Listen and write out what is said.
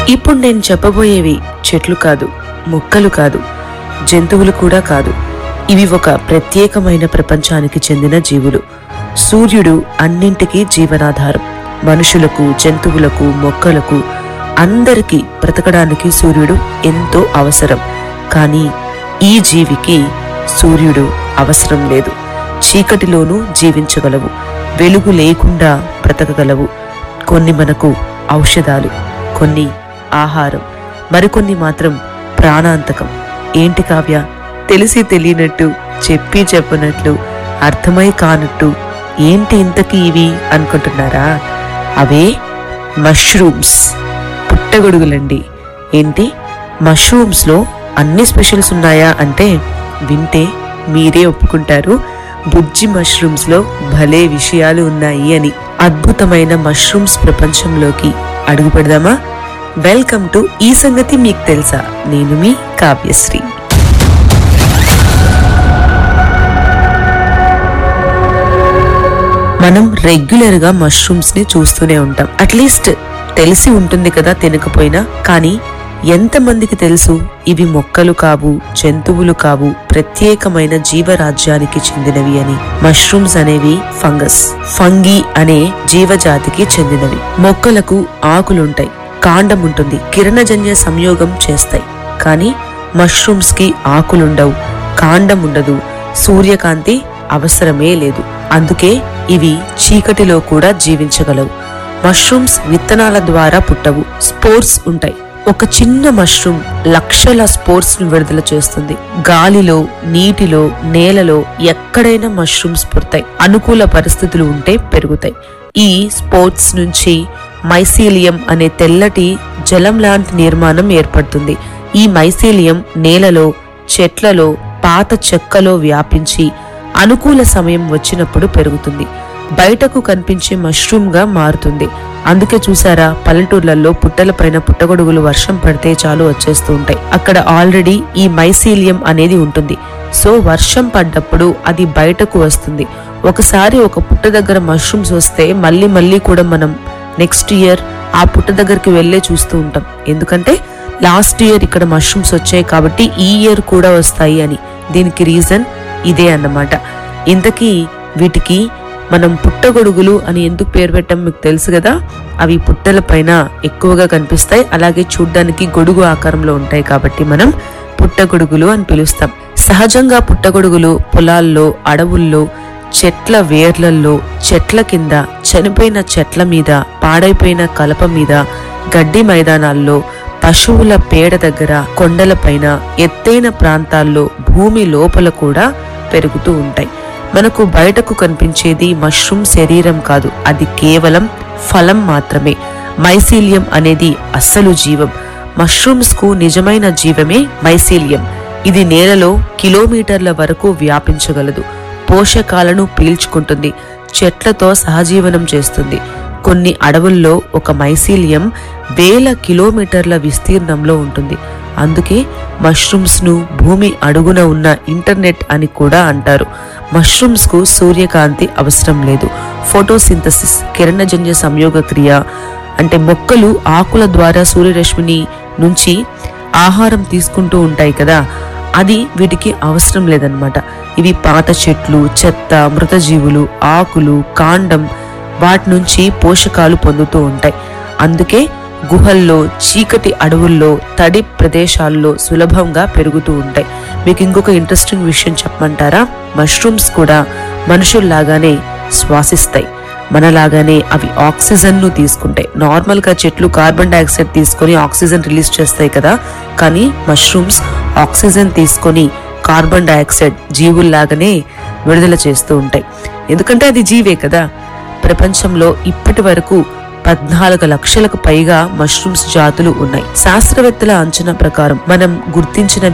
ఇప్పుడు నేను చెప్పబోయేవి చెట్లు కాదు మొక్కలు కాదు జంతువులు కూడా కాదు ఇవి ఒక ప్రత్యేకమైన ప్రపంచానికి చెందిన జీవులు సూర్యుడు అన్నింటికీ జీవనాధారం మనుషులకు జంతువులకు మొక్కలకు అందరికీ బ్రతకడానికి సూర్యుడు ఎంతో అవసరం కానీ ఈ జీవికి సూర్యుడు అవసరం లేదు చీకటిలోనూ జీవించగలవు వెలుగు లేకుండా బ్రతకగలవు కొన్ని మనకు ఔషధాలు కొన్ని ఆహారం మరికొన్ని మాత్రం ప్రాణాంతకం ఏంటి కావ్య తెలిసి తెలియనట్టు చెప్పి చెప్పనట్లు అర్థమై కానట్టు ఏంటి ఇంతకీ ఇవి అనుకుంటున్నారా అవే మష్రూమ్స్ పుట్టగొడుగులండి ఏంటి మష్రూమ్స్ లో అన్ని స్పెషల్స్ ఉన్నాయా అంటే వింటే మీరే ఒప్పుకుంటారు బుజ్జి మష్రూమ్స్ లో భలే విషయాలు ఉన్నాయి అని అద్భుతమైన మష్రూమ్స్ ప్రపంచంలోకి అడుగు పెడదామా వెల్కమ్ టు ఈ సంగతి మీకు తెలుసా నేను మీ కావ్యశ్రీ మనం రెగ్యులర్ గా మష్రూమ్స్ ని చూస్తూనే ఉంటాం అట్లీస్ట్ తెలిసి ఉంటుంది కదా తినకపోయినా కానీ ఎంతమందికి తెలుసు ఇవి మొక్కలు కావు జంతువులు కావు ప్రత్యేకమైన జీవరాజ్యానికి చెందినవి అని మష్రూమ్స్ అనేవి ఫంగస్ ఫంగి అనే జీవజాతికి చెందినవి మొక్కలకు ఆకులుంటాయి కాండం ఉంటుంది కిరణజన్య సంయోగం చేస్తాయి కానీ మష్రూమ్స్ కి ఆకులుండవు కాండం ఉండదు సూర్యకాంతి అవసరమే లేదు అందుకే ఇవి చీకటిలో కూడా జీవించగలవు మష్రూమ్స్ విత్తనాల ద్వారా పుట్టవు స్పోర్స్ ఉంటాయి ఒక చిన్న మష్రూమ్ లక్షల స్పోర్స్ ను విడుదల చేస్తుంది గాలిలో నీటిలో నేలలో ఎక్కడైనా మష్రూమ్స్ పుడతాయి అనుకూల పరిస్థితులు ఉంటే పెరుగుతాయి ఈ స్పోర్ట్స్ నుంచి మైసీలియం అనే తెల్లటి జలం లాంటి నిర్మాణం ఏర్పడుతుంది ఈ మైసీలియం నేలలో చెట్లలో పాత చెక్కలో వ్యాపించి అనుకూల సమయం వచ్చినప్పుడు పెరుగుతుంది బయటకు కనిపించే మష్రూమ్ గా మారుతుంది అందుకే చూసారా పల్లెటూర్లలో పుట్టలపైన పుట్టగొడుగులు వర్షం పడితే చాలు వచ్చేస్తూ ఉంటాయి అక్కడ ఆల్రెడీ ఈ మైసీలియం అనేది ఉంటుంది సో వర్షం పడ్డప్పుడు అది బయటకు వస్తుంది ఒకసారి ఒక పుట్ట దగ్గర మష్రూమ్స్ వస్తే మళ్ళీ మళ్ళీ కూడా మనం నెక్స్ట్ ఇయర్ ఆ పుట్ట దగ్గరికి వెళ్ళే చూస్తూ ఉంటాం ఎందుకంటే లాస్ట్ ఇయర్ ఇక్కడ మష్రూమ్స్ వచ్చాయి కాబట్టి ఈ ఇయర్ కూడా వస్తాయి అని దీనికి రీజన్ ఇదే అన్నమాట ఇంతకీ వీటికి మనం పుట్టగొడుగులు అని ఎందుకు పేరు పెట్టాం మీకు తెలుసు కదా అవి పుట్టల పైన ఎక్కువగా కనిపిస్తాయి అలాగే చూడ్డానికి గొడుగు ఆకారంలో ఉంటాయి కాబట్టి మనం పుట్టగొడుగులు అని పిలుస్తాం సహజంగా పుట్టగొడుగులు పొలాల్లో అడవుల్లో చెట్ల వేర్లల్లో చెట్ల కింద చనిపోయిన చెట్ల మీద పాడైపోయిన కలప మీద గడ్డి మైదానాల్లో పశువుల పేడ దగ్గర కొండలపైన ఎత్తైన ప్రాంతాల్లో భూమి లోపల కూడా పెరుగుతూ ఉంటాయి మనకు బయటకు కనిపించేది మష్రూమ్ శరీరం కాదు అది కేవలం ఫలం మాత్రమే మైసీలియం అనేది అస్సలు జీవం మష్రూమ్స్ కు నిజమైన జీవమే మైసీలియం ఇది నేలలో కిలోమీటర్ల వరకు వ్యాపించగలదు పోషకాలను పీల్చుకుంటుంది చెట్లతో సహజీవనం చేస్తుంది కొన్ని అడవుల్లో ఒక మైసీలియం వేల కిలోమీటర్ల విస్తీర్ణంలో ఉంటుంది అందుకే మష్రూమ్స్ ను భూమి అడుగున ఉన్న ఇంటర్నెట్ అని కూడా అంటారు మష్రూమ్స్ కు సూర్యకాంతి అవసరం లేదు ఫోటోసింథసిస్ కిరణజన్య సంయోగ క్రియ అంటే మొక్కలు ఆకుల ద్వారా సూర్యరశ్మిని నుంచి ఆహారం తీసుకుంటూ ఉంటాయి కదా అది వీటికి అవసరం లేదన్నమాట ఇవి పాత చెట్లు చెత్త మృతజీవులు ఆకులు కాండం వాటి నుంచి పోషకాలు పొందుతూ ఉంటాయి అందుకే గుహల్లో చీకటి అడవుల్లో తడి ప్రదేశాల్లో సులభంగా పెరుగుతూ ఉంటాయి మీకు ఇంకొక ఇంట్రెస్టింగ్ విషయం చెప్పమంటారా మష్రూమ్స్ కూడా మనుషుల్లాగానే శ్వాసిస్తాయి మనలాగానే అవి ఆక్సిజన్ ను తీసుకుంటాయి నార్మల్ గా చెట్లు కార్బన్ డైఆక్సైడ్ తీసుకొని ఆక్సిజన్ రిలీజ్ చేస్తాయి కదా కానీ మష్రూమ్స్ ఆక్సిజన్ తీసుకొని కార్బన్ డైఆక్సైడ్ జీవుల్లాగానే విడుదల చేస్తూ ఉంటాయి ఎందుకంటే అది జీవే కదా ప్రపంచంలో ఇప్పటి వరకు పద్నాలుగు లక్షలకు పైగా మష్రూమ్స్ జాతులు ఉన్నాయి శాస్త్రవేత్తల అంచనా ప్రకారం మనం గుర్తించిన